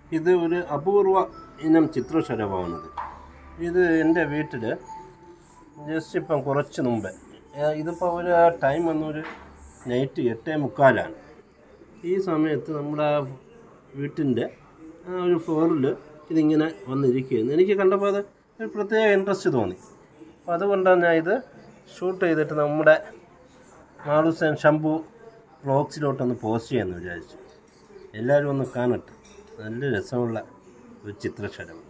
ഇത് ഒരു അപൂർവ ഇനം ചിത്രശലഭമാണിത് ഇത് എൻ്റെ വീട്ടിൽ ജസ്റ്റ് ഇപ്പം കുറച്ച് മുമ്പേ ഏ, ഇതിപ്പോൾ ഒരു ടൈം വന്നൊരു നൈറ്റ് എട്ടേ മുക്കാലാണ് ഈ സമയത്ത് നമ്മുടെ ആ വീട്ടിൻ്റെ ആ ഒരു ഫ്ലോറിൽ ഇതിങ്ങനെ വന്നിരിക്കുകയായിരുന്നു എനിക്ക് കണ്ടപ്പോൾ അത് ഒരു പ്രത്യേക ഇൻട്രസ്റ്റ് തോന്നി അപ്പോൾ അതുകൊണ്ടാണ് ഞാൻ ഇത് ഷൂട്ട് ചെയ്തിട്ട് നമ്മുടെ മാളുസേൻ ശംഭു വ്ളോഗ്സിലോട്ടൊന്ന് പോസ്റ്റ് ചെയ്യാമെന്ന് വിചാരിച്ചു എല്ലാവരും ഒന്ന് കാണട്ടെ നല്ല രസമുള്ള ഒരു ചിത്രശലഭം